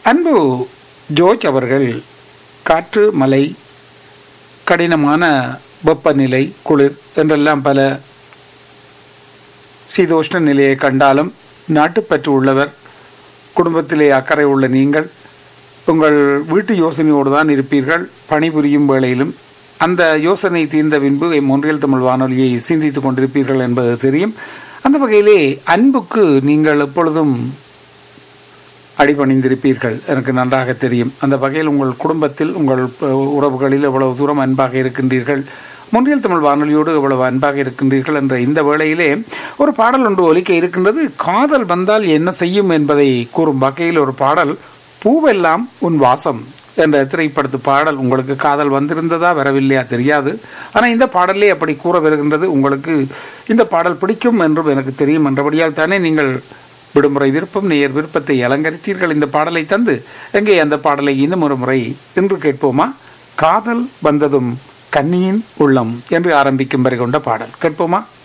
அன்பு ஜோர்ஜ் அவர்கள் காற்று மலை கடினமான வெப்பநிலை குளிர் என்றெல்லாம் பல சீதோஷ்ண நிலையை கண்டாலும் நாட்டுப்பற்று உள்ளவர் குடும்பத்திலே அக்கறை உள்ள நீங்கள் உங்கள் வீட்டு யோசனையோடு தான் இருப்பீர்கள் பணிபுரியும் வேளையிலும் அந்த யோசனை தீர்ந்த பின்பு ஒன்றியல் தமிழ் வானொலியை சிந்தித்துக் கொண்டிருப்பீர்கள் என்பது தெரியும் அந்த வகையிலே அன்புக்கு நீங்கள் எப்பொழுதும் அடிபணிந்திருப்பீர்கள் எனக்கு நன்றாக தெரியும் அந்த வகையில் உங்கள் குடும்பத்தில் உங்கள் அஹ், உறவுகளில் எவ்வளவு தூரம் அன்பாக இருக்கின்றீர்கள் முன்றியல் தமிழ் வானொலியோடு எவ்வளவு அன்பாக இருக்கின்றீர்கள் என்ற இந்த வேளையிலே ஒரு பாடல் ஒன்று ஒலிக்க இருக்கின்றது காதல் வந்தால் என்ன செய்யும் என்பதை கூறும் வகையில் ஒரு பாடல் பூவெல்லாம் உன் வாசம் என்ற திரைப்படத்து பாடல் உங்களுக்கு காதல் வந்திருந்ததா வரவில்லையா தெரியாது ஆனால் இந்த பாடலே அப்படி கூற வருகின்றது உங்களுக்கு இந்த பாடல் பிடிக்கும் என்றும் எனக்கு தெரியும் என்றபடியால் தானே நீங்கள் விடுமுறை விருப்பம் நேயர் விருப்பத்தை அலங்கரித்தீர்கள் இந்த பாடலை தந்து எங்கே அந்த பாடலை இன்னும் ஒரு முறை இன்று கேட்போமா காதல் வந்ததும் கன்னியின் உள்ளம் என்று ஆரம்பிக்கும் வரை கொண்ட பாடல் கேட்போமா